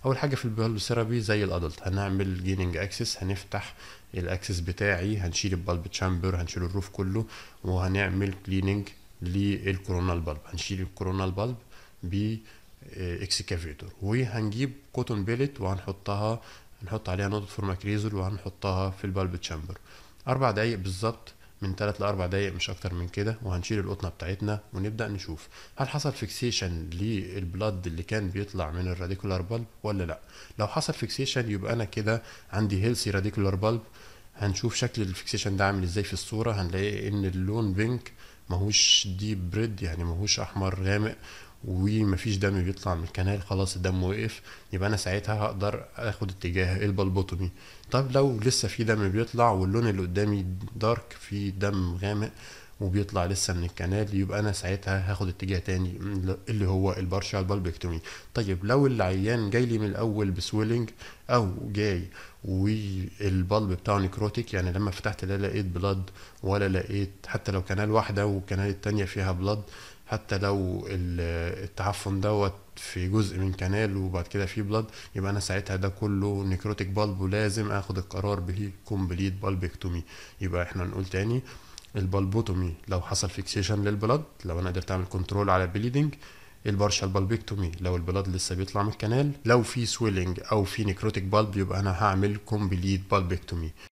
اول حاجه في البالب ثيرابي زي الادلت هنعمل جيننج اكسس هنفتح الاكسس بتاعي هنشيل البالب تشامبر هنشيل الروف كله وهنعمل كليننج للكورونال بالب هنشيل الكورونال بالب ب اكسكافيتور وهنجيب كوتون بيلت وهنحطها نحط عليها نقطة فورماكريزول وهنحطها في البالب تشامبر أربع دقايق بالظبط من تلات لأربع دقايق مش أكتر من كده وهنشيل القطنة بتاعتنا ونبدأ نشوف هل حصل فيكسيشن للبلد اللي كان بيطلع من الراديكولار بالب ولا لأ لو حصل فيكسيشن يبقى أنا كده عندي هيلسي راديكولار بالب هنشوف شكل الفيكسيشن ده عامل ازاي في الصورة هنلاقي ان اللون بينك ماهوش ديب بريد يعني ماهوش احمر غامق ومفيش دم بيطلع من الكنال خلاص الدم وقف يبقى انا ساعتها هقدر اخد اتجاه البلبوتومي طب لو لسه في دم بيطلع واللون اللي قدامي دارك في دم غامق وبيطلع لسه من الكنال يبقى انا ساعتها هاخد اتجاه تاني اللي هو البارشال بالبكتومي طيب لو العيان جاي لي من الاول بسويلنج او جاي والبلب بتاعه نيكروتيك يعني لما فتحت لا لقيت بلاد ولا لقيت حتى لو كنال واحده والكنال التانية فيها بلاد حتى لو التعفن دوت في جزء من كنال وبعد كده في بلاد يبقى انا ساعتها ده كله نيكروتيك بالب ولازم اخد القرار به كومبليت بالبكتومي يبقى احنا نقول تاني البالبوتومي لو حصل فيكسيشن للبلاد لو انا قدرت اعمل كنترول على البليدنج البارشال بالبكتومي لو البلاد لسه بيطلع من الكنال لو في سويلنج او في نيكروتيك بالب يبقى انا هعمل كومبليت بالبكتومي